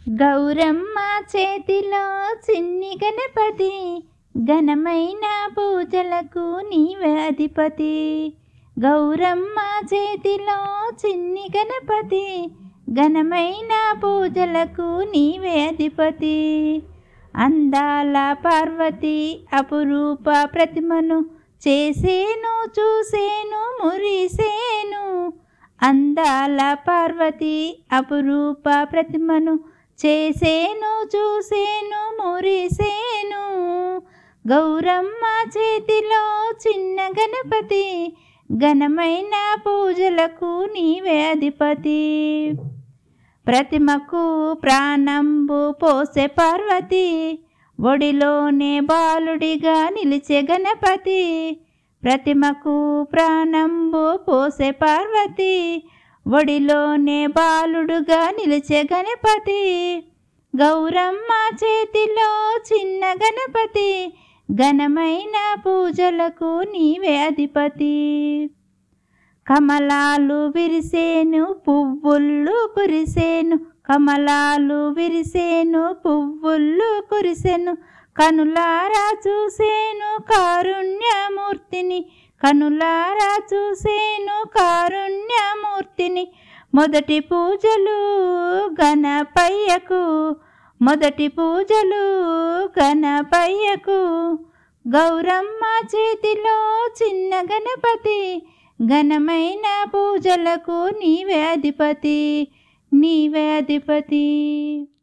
గౌరమ్మ చేతిలో చిన్ని గణపతి ఘనమైన పూజలకు నీవే అధిపతి గౌరమ్మ చేతిలో చిన్ని గణపతి ఘనమైన పూజలకు నీవే అధిపతి అందాల పార్వతి అపురూప ప్రతిమను చేసేను చూసేను మురిసేను అందాల పార్వతి అపురూప ప్రతిమను చేసేను చూసేను మురిసేను గౌరమ్మ చేతిలో చిన్న గణపతి ఘనమైన పూజలకు నీవే అధిపతి ప్రతిమకు ప్రాణంబు పోసే పార్వతి ఒడిలోనే బాలుడిగా నిలిచే గణపతి ప్రతిమకు ప్రాణంబు పోసే పార్వతి ఒడిలోనే బాలుడుగా నిలిచే గణపతి గౌరమ్మ చేతిలో చిన్న గణపతి ఘనమైన పూజలకు నీవే అధిపతి కమలాలు విరిసేను పువ్వుళ్ళు కురిసేను కమలాలు విరిసేను పువ్వుళ్ళు కురిసెను కనులారా చూసేను కారుణ్యమూర్తిని కనులారా చూసేను కారుణ్యమూర్తిని మొదటి పూజలు గణపయ్యకు మొదటి పూజలు గణపయ్యకు గౌరమ్మ చేతిలో చిన్న గణపతి ఘనమైన పూజలకు నీవే అధిపతి నీవే అధిపతి